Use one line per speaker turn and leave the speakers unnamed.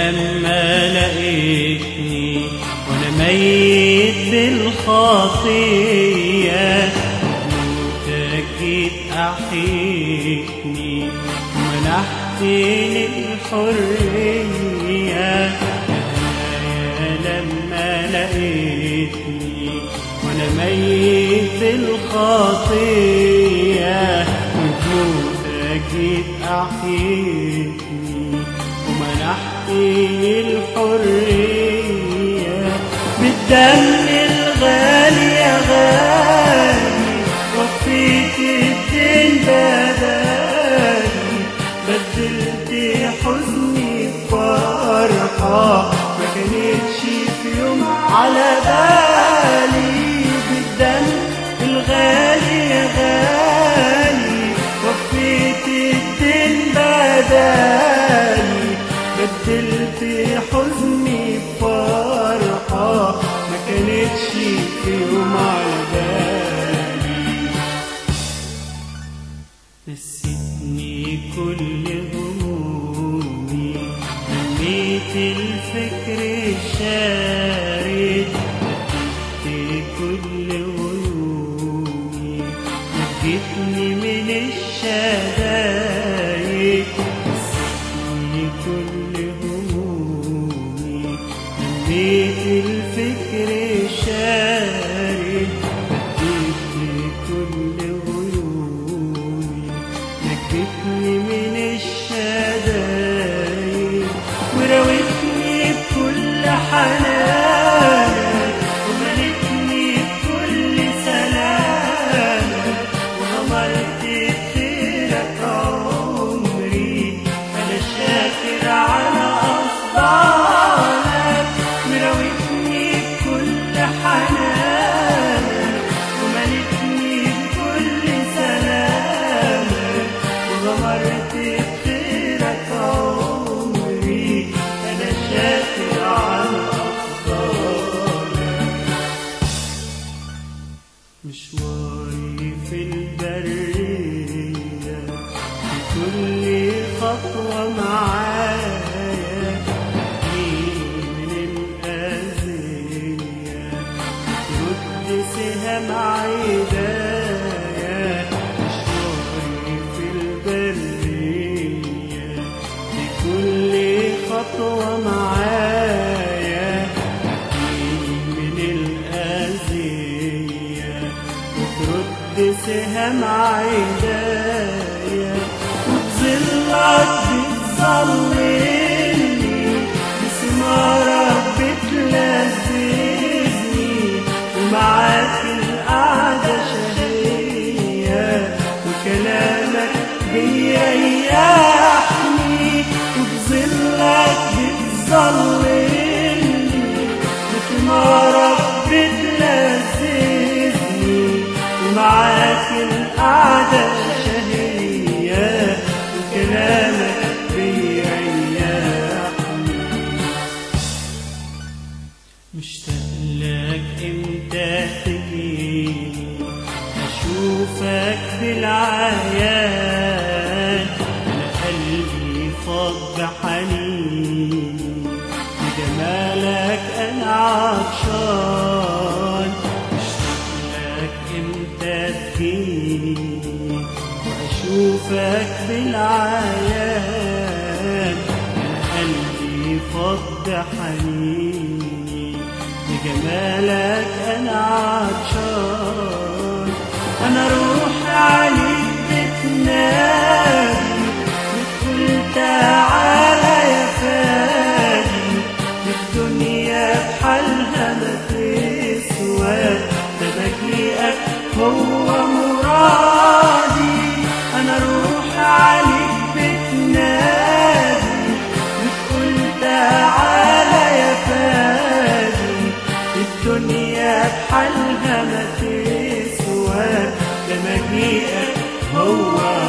لما لقيتني وانا ميت بالخطية موتك جيت احيتني ومنحتني الحرية يا لما لقيتني وانا ميت بالخطية موتك جيت احيتني ومنحتني الحرية بالدم الغالي يا غالي وفيت الدين بدالي بدلت حزني بفرحة ما كانتش في يوم على بالي بالدم الغالي يا غالي وفيت الدين بدالي بدلت حزني بفرحة ما كانتش في يوم على بالي نسيتني كل همومي رميت الفكر الشارد نسيت كل غيومي نجيتني من الشدايد نسيتني كل همومي رميت الفكر الشارد نجيتني كل غيومي نجيتني من الشدايد وراوتني بكل حنانك وملكني بكل سلامك وغمرت بخيرك عمري انا شاكر على افضالك وراوتني بكل حنانك وملكني بكل سلامك وغمرت بخيرك عمري انا شاكر على افضالك مشواري في البرية في كل خطوة معايا من الأذية ترد سهام عدايا مشواري في البرية في كل خطوة معايا من الأذية وترد سهام عدايا وبظلك بتظللني بثمارك بتلذذني ومعاك القعدة شهية وكلامك بيريحني وبظلك بتظللني بثمارك بتلذذني ومعاك القعدة شهية وكلامك بيريحني مشتاق لك امتى تجيني اشوفك بالعيان انا قلبي فاض بحنيني بجمالك انا عطشان مشتاق لك امتى تجيني واشوفك بالعيان انا قلبي فض حنيني بجمالك انا عطشان انا روح عليك بتنادي بتقول تعالى يا فادي الدنيا بحالها ما تسوى ده مجيئك هو مرادي انا روح عليك بتنادي بتقول تعالى يا فادي الدنيا بحالها ما تسوى ده مجيئك هو